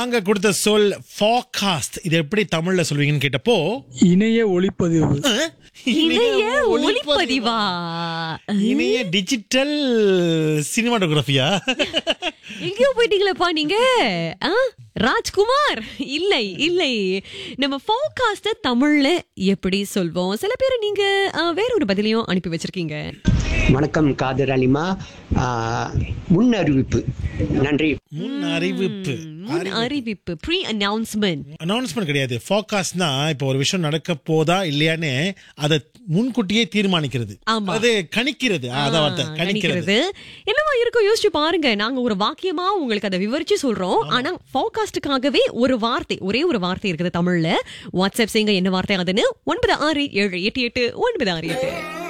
நாங்க கொடுத்த சொல் forecast இது எப்படி தமிழ்ல சொல்வீங்கன்னு கேட்டப்போ இணைய ஒளிப்பதிவு அஹ், இணைய ஒளிப்பதிவா இணைய டிஜிட்டல் சினிமாட்டோகிராஃபியா எங்கேயோ போயிட்டீங்களப்பா நீங்க ஆ? ராஜ்குமார் இல்லை இல்லை நம்ம ஃபோகாஸ்ட தமிழ்ல எப்படி சொல்வோம் சில பேர் நீங்க ஆ, வேற ஒரு பதிலையும் அனுப்பி வச்சிருக்கீங்க வணக்கம் காதர் அலிமா ஆ, முன் அறிவிப்பு நன்றி முன் அறிவிப்பு முன் அறிவிப்பு ப்ரீ அனௌன்ஸ்மெண்ட் அனௌன்ஸ்மெண்ட் கிடையாது ஃபோகாஸ்ட்னா இப்போ ஒரு விஷயம் நடக்க போதா இல்லையான்னு அதை முன்கூட்டியே தீர்மானிக்கிறது ஆமா. அது கணிக்கிறது ஆ, அதான் வார்த்தை கணிக்கிறது என்னவா இருக்கும் யோசிச்சு பாருங்க நாங்க ஒரு வாக்கியமா உங்களுக்கு அதை விவரிச்சு சொல்றோம் ஆனா ஃபோகாஸ்டுக்காகவே ஒரு வார்த்தை ஒரே ஒரு வார்த்தை இருக்குது தமிழ்ல வாட்ஸ்அப் செய்யுங்க என்ன வார்த்தை அதுன்னு ஒன்பது ஆறு ஏழு எட்டு எட்டு ஒன்பது ஆறு எட்டு